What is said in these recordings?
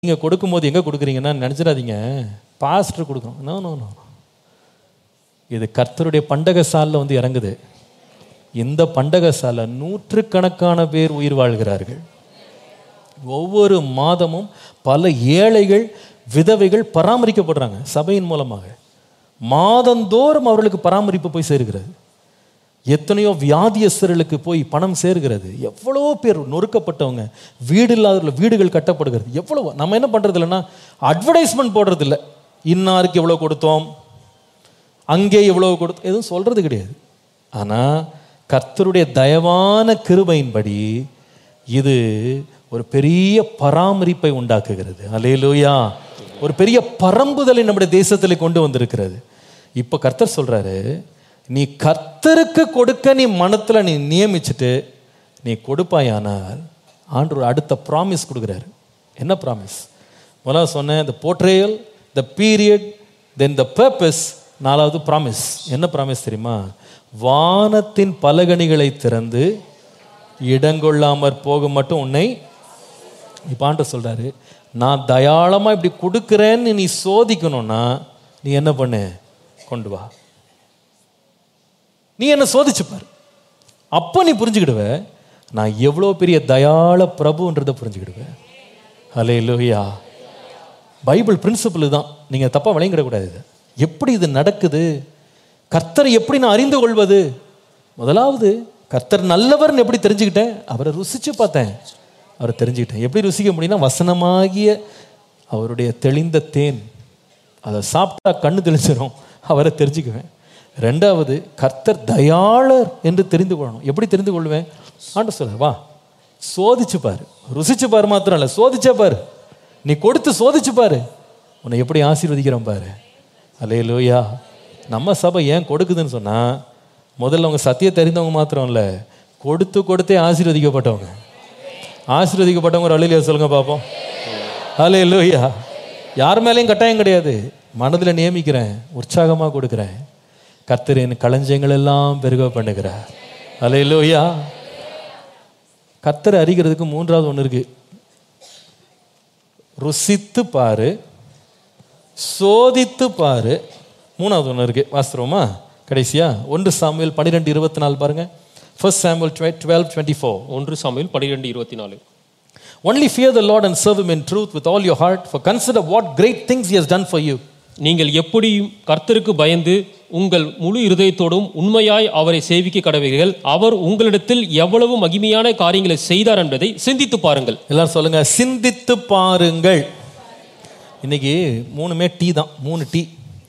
நீங்க கொடுக்கும்போது எங்க கொடுக்குறீங்கன்னா நினைச்சிடாதீங்க பாஸ்டர் கொடுக்கணும் நோ நோ நோ இது கர்த்தருடைய பண்டக சாலில் வந்து இறங்குது இந்த பண்டக சாலை நூற்றுக்கணக்கான பேர் உயிர் வாழ்கிறார்கள் ஒவ்வொரு மாதமும் பல ஏழைகள் விதவைகள் பராமரிக்கப்படுறாங்க சபையின் மூலமாக மாதந்தோறும் அவர்களுக்கு பராமரிப்பு போய் சேருகிறது எத்தனையோ வியாதியஸ்தர்களுக்கு போய் பணம் சேர்கிறது எவ்வளோ பேர் நொறுக்கப்பட்டவங்க வீடு இல்லாதவர்கள் வீடுகள் கட்டப்படுகிறது எவ்வளோ நம்ம என்ன பண்றது இல்லைன்னா அட்வர்டைஸ்மெண்ட் போடுறது இல்லை இன்னாருக்கு எவ்வளோ கொடுத்தோம் அங்கே எவ்வளோ கொடுத்தோம் எதுவும் சொல்றது கிடையாது ஆனால் கர்த்தருடைய தயவான கிருபையின்படி இது ஒரு பெரிய பராமரிப்பை உண்டாக்குகிறது அலேலூயா ஒரு பெரிய பரம்புதலை நம்முடைய தேசத்தில் கொண்டு வந்திருக்கிறது இப்போ கர்த்தர் சொல்றாரு நீ கர்த்தருக்கு கொடுக்க நீ மனத்துல நீ நியமிச்சுட்டு நீ கொடுப்பாயானால் ஆண்டவர் அடுத்த ப்ராமிஸ் கொடுக்குறாரு என்ன ப்ராமிஸ் முதல்ல சொன்னேன் the portrayal the period then the purpose நாலாவது ப்ராமிஸ் என்ன ப்ராமிஸ் தெரியுமா வானத்தின் பலகணிகளை திறந்து இடங்கொள்ளாமற் போக மட்டும் உன்னை இப்போ ஆண்டவர் சொல்றாரு நான் தயாளமா இப்படி கொடுக்குறேன்னு நீ சோதிக்கணும்னா நீ என்ன பண்ணு கொண்டு வா நீ என்ன சோதிச்சு பாரு அப்போ நீ புரிஞ்சுக்கிடுவ நான் எவ்வளோ பெரிய தயாள பிரபுன்றதை புரிஞ்சுக்கிடுவ ஹலே லோயா பைபிள் பிரின்சிபிள் தான் நீங்க தப்பா விளங்கிடக்கூடாது இது எப்படி இது நடக்குது கர்த்தரை எப்படி நான் அறிந்து கொள்வது முதலாவது கர்த்தர் நல்லவர்னு எப்படி தெரிஞ்சுக்கிட்டேன் அவரை ருசிச்சு பார்த்தேன் அவரை தெரிஞ்சுக்கிட்டேன் எப்படி ருசிக்க முடியும்னா வசனமாகிய அவருடைய தெளிந்த தேன் அதை சாப்பிட்டா கண்ணு தெளிச்சிடும் அவரை தெரிஞ்சுக்குவேன் ரெண்டாவது கர்த்தர் தயாளர் என்று தெரிந்து கொள்ளணும் எப்படி தெரிந்து கொள்வேன் ஆண்டு சொல்ல வா சோதிச்சு பாரு ருசிச்சு பாரு மாத்திரம் இல்லை சோதிச்சே பாரு நீ கொடுத்து சோதிச்சு பாரு உன்னை எப்படி ஆசீர்வதிக்கிறோம் பாரு அலே லோயா நம்ம சபை ஏன் கொடுக்குதுன்னு சொன்னா முதல்ல அவங்க சத்தியத்தை தெரிந்தவங்க மாத்திரம் இல்லை கொடுத்து கொடுத்தே ஆசீர்வதிக்கப்பட்டவங்க ஆசீர்வதிக்கப்பட்டவங்க ஒரு அழிலியா சொல்லுங்க பார்ப்போம் அலே லோயா யார் மேலேயும் கட்டாயம் கிடையாது மனதில் நியமிக்கிறேன் உற்சாகமாக கொடுக்குறேன் கர்த்தர் என் களஞ்சங்கள் எல்லாம் பெருக பண்ணுகிறார் அலே லோயா கர்த்தரை அறிகிறதுக்கு மூன்றாவது ஒன்று இருக்கு ருசித்து பாரு சோதித்து பாரு மூணாவது ஒன்று இருக்கு வாஸ்தவமா கடைசியா ஒன்று சாமுவேல் பன்னிரெண்டு இருபத்தி நாலு பாருங்க first Samuel twelve twenty four ஒன்று சாமுவேல் பனிரெண்டு இருபத்தி நாலு only fear the Lord and serve him in truth with all your heart for consider what great things he has done for you நீங்கள் எப்படியும் கர்த்தருக்கு பயந்து உங்கள் முழு இருதயத்தோடும் உண்மையாய் அவரை சேவிக்க கடவீர்கள் அவர் உங்களிடத்தில் எவ்வளவு மகிமையான காரியங்களை செய்தார் என்பதை சிந்தித்து பாருங்கள் எல்லாரும் சொல்லுங்க சிந்தித்து பாருங்கள் இன்னைக்கு மூணுமே டீ தான் மூணு டீ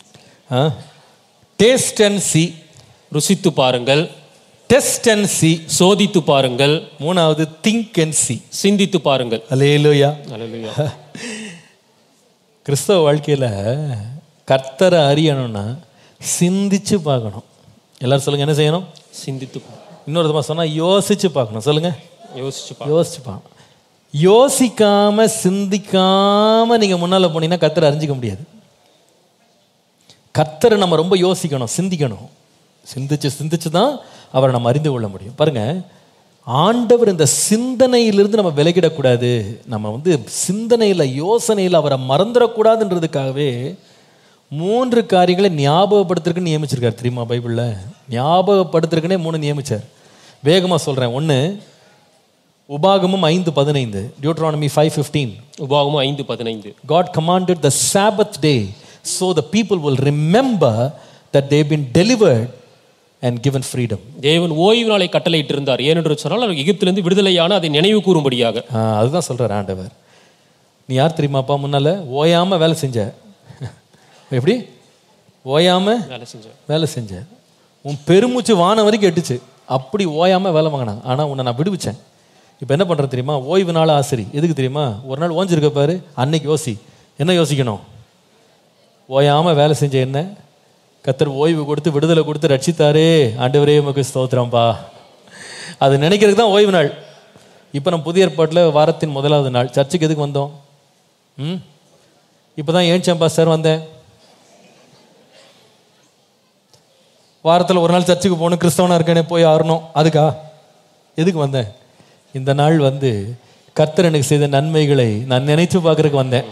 டேஸ்ட் அண்ட் சி ருசித்து பாருங்கள் டெஸ்ட் அண்ட் சி சோதித்து பாருங்கள் மூணாவது திங்க் அண்ட் சி சிந்தித்து பாருங்கள் அலேலோயா அல்லேலூயா. கிறிஸ்தவ வாழ்க்கையில கர்த்தரை அறியணும்னா சிந்திச்சு பார்க்கணும் எல்லாரும் சொல்லுங்க என்ன செய்யணும் சிந்தித்து பாருங்கள். இன்னொரு விதமா சொன்னா யோசிச்சு பார்க்கணும் சொல்லுங்க யோசிச்சு பாருங்கள் யோசிச்சு பார்க்கணும் யோசிக்காம சிந்திக்காம நீங்க முன்னால போனீங்கன்னா கர்த்தரை அறிஞ்சிக்க முடியாது கர்த்தரை நம்ம ரொம்ப யோசிக்கணும் சிந்திக்கணும் சிந்திச்சு சிந்திச்சு தான் அவரை நம்ம அறிந்து கொள்ள முடியும் பாருங்க ஆண்டவர் இந்த சிந்தனையிலிருந்து நம்ம விலகிடக்கூடாது நம்ம வந்து சிந்தனையில் யோசனையில் அவரை மறந்துடக்கூடாதுன்றதுக்காகவே மூன்று காரியங்களை ஞாபகப்படுத்துறதுக்கு நியமிச்சிருக்காரு தெரியுமா பைபிளில் ஞாபகப்படுத்துறதுக்குனே மூணு நியமிச்சார் வேகமாக சொல்கிறேன் ஒன்று உபாகமும் ஐந்து பதினைந்து டியூட்ரானமி ஃபைவ் ஃபிஃப்டீன் உபாகமும் ஐந்து பதினைந்து God commanded the Sabbath day so the people will remember that they've been delivered and given freedom. தேவன் ஓய்வு நாளை கட்டளையிட்டு இருந்தார் ஏனென்று சொன்னால் அவர் எகிப்திலிருந்து விடுதலையான அதை நினைவு கூறும்படியாக ஆ, அதுதான் சொல்றார் ஆண்டவர் நீ யார் தெரியுமாப்பா முன்னால ஓயாம வேலை செஞ்ச எப்படி ஓயாம வேலை செஞ்சார் வேலை செஞ்ச உன் பெருமூச்சு வானம் வரைக்கும் எட்டுச்சு அப்படி ஓயாம வேலை வாங்கினாங்க ஆனா உன்னை நான் விடுவிச்சேன் இப்போ என்ன பண்றது தெரியுமா ஓய்வு நாள் ஆசிரி எதுக்கு தெரியுமா ஒரு நாள் ஓஞ்சிருக்க பாரு அன்னைக்கு யோசி என்ன யோசிக்கணும் ஓயாம வேலை செஞ்ச என்ன கத்தர் ஓய்வு கொடுத்து விடுதலை கொடுத்து ரட்சித்தாரே ஆண்டவரே உமக்கு ஸ்தோத்திரம்பா அது நினைக்கிறதுக்கு தான் ஓய்வு நாள் இப்போ நம்ம புதிய ஏற்பாட்டில் வாரத்தின் முதலாவது நாள் சர்ச்சுக்கு எதுக்கு வந்தோம் ம் இப்போ தான் ஏன்ச்சம்பா சார் வந்தேன் வாரத்தில் ஒரு நாள் சர்ச்சுக்கு போகணும் கிறிஸ்தவனா இருக்கேனே போய் ஆறணும் அதுக்கா எதுக்கு வந்தேன் இந்த நாள் வந்து கர்த்தர் எனக்கு செய்த நன்மைகளை நான் நினைத்து பார்க்கறதுக்கு வந்தேன்